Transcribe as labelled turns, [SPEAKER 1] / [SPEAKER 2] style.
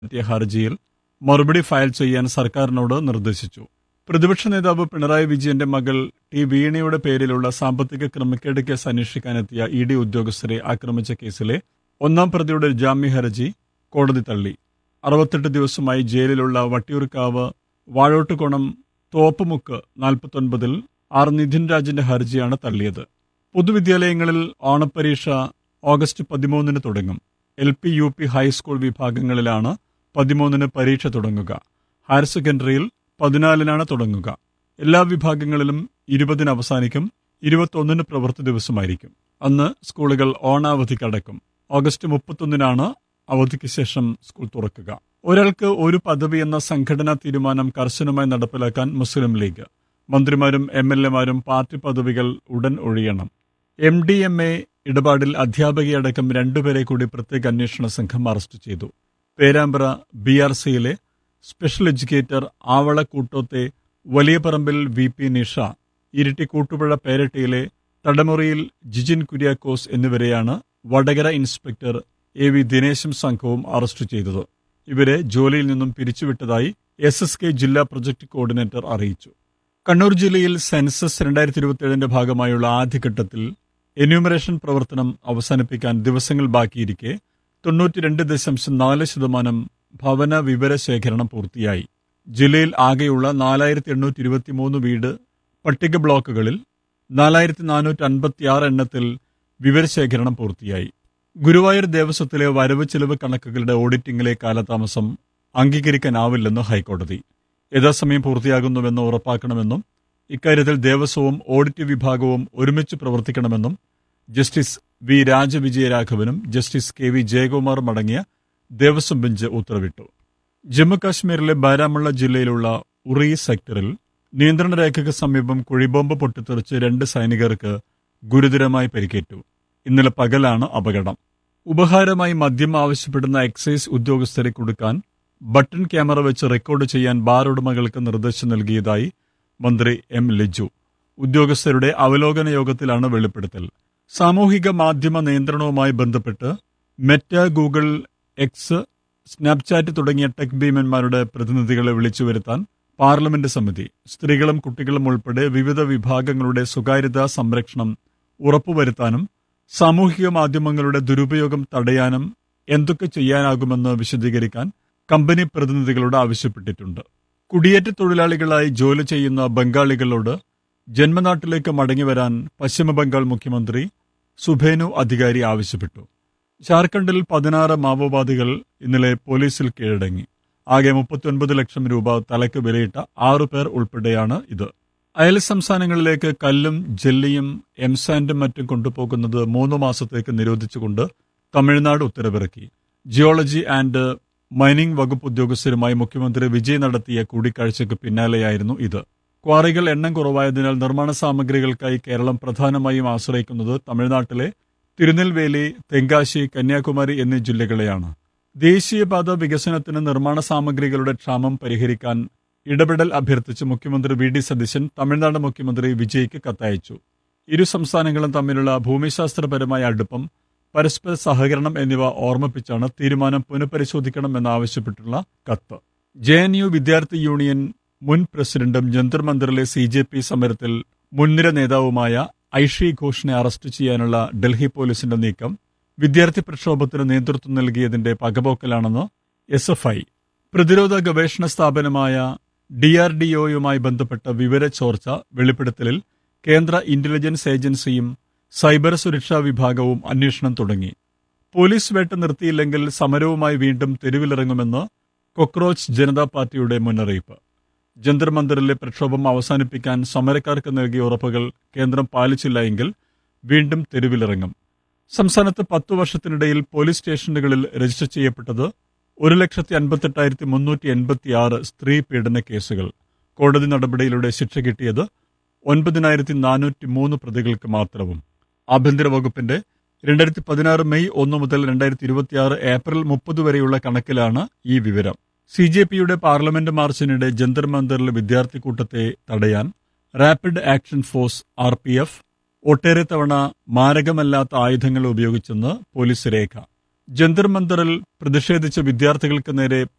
[SPEAKER 1] എത്തിയ ഹർജിയിൽ മറുപടി ഫയൽ ചെയ്യാൻ സർക്കാരിനോട് നിർദ്ദേശിച്ചു പ്രതിപക്ഷ നേതാവ് പിണറായി വിജയന്റെ മകൾ ടി വീണയുടെ പേരിലുള്ള സാമ്പത്തിക ക്രമക്കേട് കേസ് അന്വേഷിക്കാനെത്തിയ ഇ ഡി ഉദ്യോഗസ്ഥരെ ആക്രമിച്ച കേസിലെ ഒന്നാം പ്രതിയുടെ ജാമ്യ ഹർജി കോടതി തള്ളി അറുപത്തെട്ട് ദിവസമായി ജയിലിലുള്ള വട്ടിയൂർക്കാവ് വാഴോട്ടുകോണം തോപ്പുമുക്ക് നാൽപ്പത്തൊൻപതിൽ ആർ നിധിൻ രാജിന്റെ ഹർജിയാണ് തള്ളിയത് പൊതുവിദ്യാലയങ്ങളിൽ ഓണപ്പരീക്ഷ ഓഗസ്റ്റ് പതിമൂന്നിന് തുടങ്ങും L P U P high school വിഭാഗങ്ങളിലാണ് പതിമൂന്നിന് പരീക്ഷ തുടങ്ങുക ഹയർ സെക്കൻഡറിയിൽ പതിനാലിനാണ് തുടങ്ങുക എല്ലാ വിഭാഗങ്ങളിലും ഇരുപതിന് അവസാനിക്കും ഇരുപത്തൊന്നിന് പ്രവൃത്തി ദിവസമായിരിക്കും അന്ന് സ്കൂളുകൾ ഓണാവധി കടക്കും ഓഗസ്റ്റ് മുപ്പത്തൊന്നിനാണ് അവധിക്ക് ശേഷം സ്കൂൾ തുറക്കുക ഒരാൾക്ക് ഒരു പദവി എന്ന സംഘടനാ തീരുമാനം കർശനമായി നടപ്പിലാക്കാൻ മുസ്ലിം ലീഗ് മന്ത്രിമാരും എം എൽ എമാരും പാർട്ടി പദവികൾ ഉടൻ ഒഴിയണം എം ഡി എം എ ഇടപാടിൽ അധ്യാപകയടക്കം രണ്ടുപേരെ കൂടി പ്രത്യേക അന്വേഷണ സംഘം അറസ്റ്റ് ചെയ്തു പേരാമ്പ്ര ബി ആർ സിയിലെ സ്പെഷ്യൽ എഡ്യൂക്കേറ്റർ ആവള കൂട്ടോത്തെ വലിയ പറമ്പിൽ വി പി നിഷ ഇരിട്ടി കൂട്ടുപുഴ പേരട്ടിയിലെ തടമുറിയിൽ ജിജിൻ കുര്യാക്കോസ് എന്നിവരെയാണ് വടകര ഇൻസ്പെക്ടർ എ വി ദിനേശും സംഘവും അറസ്റ്റ് ചെയ്തത് ഇവരെ ജോലിയിൽ നിന്നും പിരിച്ചുവിട്ടതായി എസ് എസ് കെ ജില്ലാ പ്രൊജക്ട് കോർഡിനേറ്റർ അറിയിച്ചു കണ്ണൂർ ജില്ലയിൽ സെൻസസ് രണ്ടായിരത്തി ഇരുപത്തിയേഴിന്റെ ഭാഗമായുള്ള ആദ്യഘട്ടത്തിൽ എന്യൂമറേഷൻ പ്രവർത്തനം അവസാനിപ്പിക്കാൻ ദിവസങ്ങൾ ബാക്കിയിരിക്കെ തൊണ്ണൂറ്റിരണ്ട് ദശാംശം നാല് ശതമാനം ഭവന വിവര ശേഖരണം പൂർത്തിയായി ജില്ലയിൽ ആകെയുള്ള നാലായിരത്തി എണ്ണൂറ്റി ഇരുപത്തിമൂന്ന് വീട് പട്ടിക ബ്ലോക്കുകളിൽ നാലായിരത്തി നാനൂറ്റി അൻപത്തിയാറ് എണ്ണത്തിൽ വിവരശേഖരണം പൂർത്തിയായി ഗുരുവായൂർ ദേവസ്വത്തിലെ വരവ് ചെലവ് കണക്കുകളുടെ ഓഡിറ്റിംഗിലെ കാലതാമസം അംഗീകരിക്കാനാവില്ലെന്ന് ഹൈക്കോടതി യഥാസമയം പൂർത്തിയാകുന്നുവെന്ന് ഉറപ്പാക്കണമെന്നും ഇക്കാര്യത്തിൽ ദേവസ്വവും ഓഡിറ്റ് വിഭാഗവും ഒരുമിച്ച് പ്രവർത്തിക്കണമെന്നും ജസ്റ്റിസ് വി രാജവിജയരാഘവനും ജസ്റ്റിസ് കെ വി ജയകുമാറും അടങ്ങിയ ദേവസ്വം ബെഞ്ച് ഉത്തരവിട്ടു ജമ്മുകാശ്മീരിലെ ബാരാമുള്ള ജില്ലയിലുള്ള ഉറി സെക്ടറിൽ നിയന്ത്രണ രേഖയ്ക്ക് സമീപം കുഴിബോംബ് പൊട്ടിത്തെറിച്ച് രണ്ട് സൈനികർക്ക് ഗുരുതരമായി പരിക്കേറ്റു ഇന്നലെ പകലാണ് അപകടം ഉപഹാരമായി മദ്യം ആവശ്യപ്പെടുന്ന എക്സൈസ് ഉദ്യോഗസ്ഥരെ കൊടുക്കാൻ ബട്ടൺ ക്യാമറ വെച്ച് റെക്കോർഡ് ചെയ്യാൻ ബാർ ഉടമകൾക്ക് നിർദ്ദേശം നൽകിയതായി മന്ത്രി എം ലിജു ഉദ്യോഗസ്ഥരുടെ അവലോകന യോഗത്തിലാണ് വെളിപ്പെടുത്തൽ സാമൂഹിക മാധ്യമ നിയന്ത്രണവുമായി ബന്ധപ്പെട്ട് മെറ്റ ഗൂഗിൾ എക്സ് സ്നാപ്ചാറ്റ് തുടങ്ങിയ ടെക് ഭീമന്മാരുടെ പ്രതിനിധികളെ വിളിച്ചു വരുത്താൻ പാർലമെന്റ് സമിതി സ്ത്രീകളും കുട്ടികളും ഉൾപ്പെടെ വിവിധ വിഭാഗങ്ങളുടെ സ്വകാര്യതാ സംരക്ഷണം ഉറപ്പുവരുത്താനും സാമൂഹിക മാധ്യമങ്ങളുടെ ദുരുപയോഗം തടയാനും എന്തൊക്കെ ചെയ്യാനാകുമെന്ന് വിശദീകരിക്കാൻ കമ്പനി പ്രതിനിധികളോട് ആവശ്യപ്പെട്ടിട്ടുണ്ട് കുടിയേറ്റ തൊഴിലാളികളായി ജോലി ചെയ്യുന്ന ബംഗാളികളോട് ജന്മനാട്ടിലേക്ക് മടങ്ങിവരാൻ പശ്ചിമബംഗാൾ മുഖ്യമന്ത്രി സുഭേനു അധികാരി ആവശ്യപ്പെട്ടു ജാർഖണ്ഡിൽ പതിനാറ് മാവോവാദികൾ ഇന്നലെ പോലീസിൽ കീഴടങ്ങി ആകെ മുപ്പത്തിയൊൻപത് ലക്ഷം രൂപ തലയ്ക്ക് വിലയിട്ട ആറു പേർ ഉൾപ്പെടെയാണ് ഇത് അയൽ സംസ്ഥാനങ്ങളിലേക്ക് കല്ലും ജെല്ലിയും എംസാൻഡും മറ്റും കൊണ്ടുപോകുന്നത് മൂന്ന് മാസത്തേക്ക് നിരോധിച്ചുകൊണ്ട് തമിഴ്നാട് ഉത്തരവിറക്കി ജിയോളജി ആൻഡ് മൈനിംഗ് വകുപ്പ് ഉദ്യോഗസ്ഥരുമായി മുഖ്യമന്ത്രി വിജയ് നടത്തിയ കൂടിക്കാഴ്ചയ്ക്ക് പിന്നാലെയായിരുന്നു ഇത് ക്വാറികൾ എണ്ണം കുറവായതിനാൽ നിർമ്മാണ സാമഗ്രികൾക്കായി കേരളം പ്രധാനമായും ആശ്രയിക്കുന്നത് തമിഴ്നാട്ടിലെ തിരുനെൽവേലി തെങ്കാശി കന്യാകുമാരി എന്നീ ജില്ലകളെയാണ് ദേശീയപാത വികസനത്തിന് നിർമ്മാണ സാമഗ്രികളുടെ ക്ഷാമം പരിഹരിക്കാൻ ഇടപെടൽ അഭ്യർത്ഥിച്ച് മുഖ്യമന്ത്രി വി ഡി സതീശൻ തമിഴ്നാട് മുഖ്യമന്ത്രി വിജയ്ക്ക് കത്തയച്ചു ഇരു സംസ്ഥാനങ്ങളും തമ്മിലുള്ള ഭൂമിശാസ്ത്രപരമായ അടുപ്പം പരസ്പര സഹകരണം എന്നിവ ഓർമ്മിപ്പിച്ചാണ് തീരുമാനം പുനഃപരിശോധിക്കണമെന്നാവശ്യപ്പെട്ടുള്ള കത്ത് ജെ എൻ യു വിദ്യാർത്ഥി യൂണിയൻ മുൻ പ്രസിഡന്റും ജന്തർ മന്ദിറിലെ സി ജെ പി സമരത്തിൽ മുൻനിര നേതാവുമായ ഐഷി ഘോഷിനെ അറസ്റ്റ് ചെയ്യാനുള്ള ഡൽഹി പോലീസിന്റെ നീക്കം വിദ്യാർത്ഥി പ്രക്ഷോഭത്തിന് നേതൃത്വം നൽകിയതിന്റെ പകപോക്കലാണെന്ന് എസ് എഫ് ഐ പ്രതിരോധ ഗവേഷണ സ്ഥാപനമായ ഡി ആർ ഡി ഒയുമായി ബന്ധപ്പെട്ട വിവര ചോർച്ച വെളിപ്പെടുത്തലിൽ കേന്ദ്ര ഇന്റലിജൻസ് ഏജൻസിയും സൈബർ സുരക്ഷാ വിഭാഗവും അന്വേഷണം തുടങ്ങി പോലീസ് വേട്ട നിർത്തിയില്ലെങ്കിൽ സമരവുമായി വീണ്ടും തെരുവിലിറങ്ങുമെന്ന് കൊക്രോച്ച് ജനതാ പാർട്ടിയുടെ മുന്നറിയിപ്പ് ജന്തർ മന്ദിറിലെ പ്രക്ഷോഭം അവസാനിപ്പിക്കാൻ സമരക്കാർക്ക് നൽകിയ ഉറപ്പുകൾ കേന്ദ്രം പാലിച്ചില്ല എങ്കിൽ വീണ്ടും തെരുവിലിറങ്ങും സംസ്ഥാനത്ത് പത്തു വർഷത്തിനിടയിൽ പോലീസ് സ്റ്റേഷനുകളിൽ രജിസ്റ്റർ ചെയ്യപ്പെട്ടത് ഒരു ലക്ഷത്തി അൻപത്തെട്ടായിരത്തി മുന്നൂറ്റി എൺപത്തി ആറ് സ്ത്രീ പീഡന കേസുകൾ കോടതി നടപടിയിലൂടെ ശിക്ഷ കിട്ടിയത് ഒൻപതിനായിരത്തി നാനൂറ്റി മൂന്ന് പ്രതികൾക്ക് മാത്രവും ആഭ്യന്തര വകുപ്പിന്റെ രണ്ടായിരത്തി പതിനാറ് മെയ് ഒന്ന് മുതൽ രണ്ടായിരത്തി ഇരുപത്തിയാറ് ഏപ്രിൽ മുപ്പത് വരെയുള്ള കണക്കിലാണ് ഈ വിവരം സി ജെ പിയുടെ പാർലമെന്റ് മാർച്ചിനിടെ ജന്തർ മന്ദറിലെ വിദ്യാർത്ഥി കൂട്ടത്തെ തടയാൻ rapid action force R P F ഒട്ടേറെ തവണ മാരകമല്ലാത്ത ആയുധങ്ങൾ ഉപയോഗിച്ചെന്ന് പോലീസ് രേഖ ജന്തർ മന്ദറിൽ പ്രതിഷേധിച്ച വിദ്യാർത്ഥികൾക്ക് നേരെ